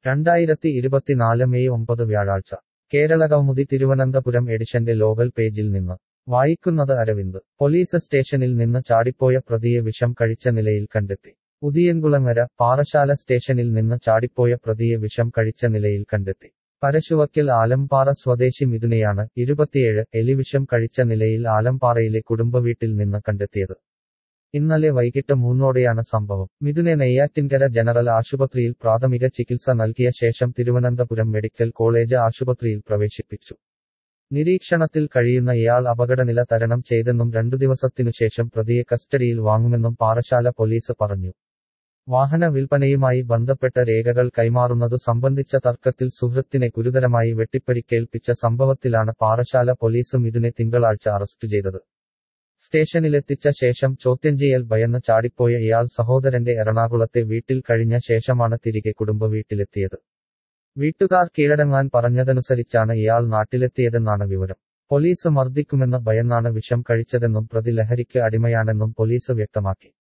രണ്ടായിരത്തി ഇരുപത്തിനാല് മെയ് ഒമ്പത് വ്യാഴാഴ്ച കേരളകൗമുദി തിരുവനന്തപുരം എഡിഷന്റെ ലോകൽ പേജിൽ നിന്ന് വായിക്കുന്നത് അരവിന്ദ് പോലീസ് സ്റ്റേഷനിൽ നിന്ന് ചാടിപ്പോയ പ്രതിയെ വിഷം കഴിച്ച നിലയിൽ കണ്ടെത്തി ഉദിയൻകുളങ്ങര പാറശാല സ്റ്റേഷനിൽ നിന്ന് ചാടിപ്പോയ പ്രതിയെ വിഷം കഴിച്ച നിലയിൽ കണ്ടെത്തി പരശുവക്കൽ ആലംപാറ സ്വദേശി മിഥുനെയാണ് ഇരുപത്തിയേഴ് എലിവിഷം കഴിച്ച നിലയിൽ ആലംപാറയിലെ കുടുംബവീട്ടിൽ നിന്ന് കണ്ടെത്തിയത് ഇന്നലെ വൈകിട്ട് മൂന്നോടെയാണ് സംഭവം മിഥുനെ നെയ്യാറ്റിൻകര ജനറൽ ആശുപത്രിയിൽ പ്രാഥമിക ചികിത്സ നൽകിയ ശേഷം തിരുവനന്തപുരം മെഡിക്കൽ കോളേജ് ആശുപത്രിയിൽ പ്രവേശിപ്പിച്ചു നിരീക്ഷണത്തിൽ കഴിയുന്ന ഇയാൾ അപകടനില തരണം ചെയ്തെന്നും രണ്ടു ദിവസത്തിനുശേഷം പ്രതിയെ കസ്റ്റഡിയിൽ വാങ്ങുമെന്നും പാറശാല പോലീസ് പറഞ്ഞു വാഹന വിൽപ്പനയുമായി ബന്ധപ്പെട്ട രേഖകൾ കൈമാറുന്നതു സംബന്ധിച്ച തർക്കത്തിൽ സുഹൃത്തിനെ ഗുരുതരമായി വെട്ടിപ്പരിക്കേൽപ്പിച്ച സംഭവത്തിലാണ് പാറശാല പോലീസ് മിഥുനെ തിങ്കളാഴ്ച അറസ്റ്റ് ചെയ്തത് സ്റ്റേഷനിലെത്തിച്ച ശേഷം ചോദ്യം ചെയ്യൽ ഭയന്ന് ചാടിപ്പോയ ഇയാൾ സഹോദരന്റെ എറണാകുളത്തെ വീട്ടിൽ കഴിഞ്ഞ ശേഷമാണ് തിരികെ കുടുംബവീട്ടിലെത്തിയത് വീട്ടുകാർ കീഴടങ്ങാൻ പറഞ്ഞതനുസരിച്ചാണ് ഇയാൾ നാട്ടിലെത്തിയതെന്നാണ് വിവരം പോലീസ് മർദ്ദിക്കുമെന്ന് ഭയന്നാണ് വിഷം കഴിച്ചതെന്നും പ്രതി ലഹരിക്ക് അടിമയാണെന്നും പോലീസ് വ്യക്തമാക്കി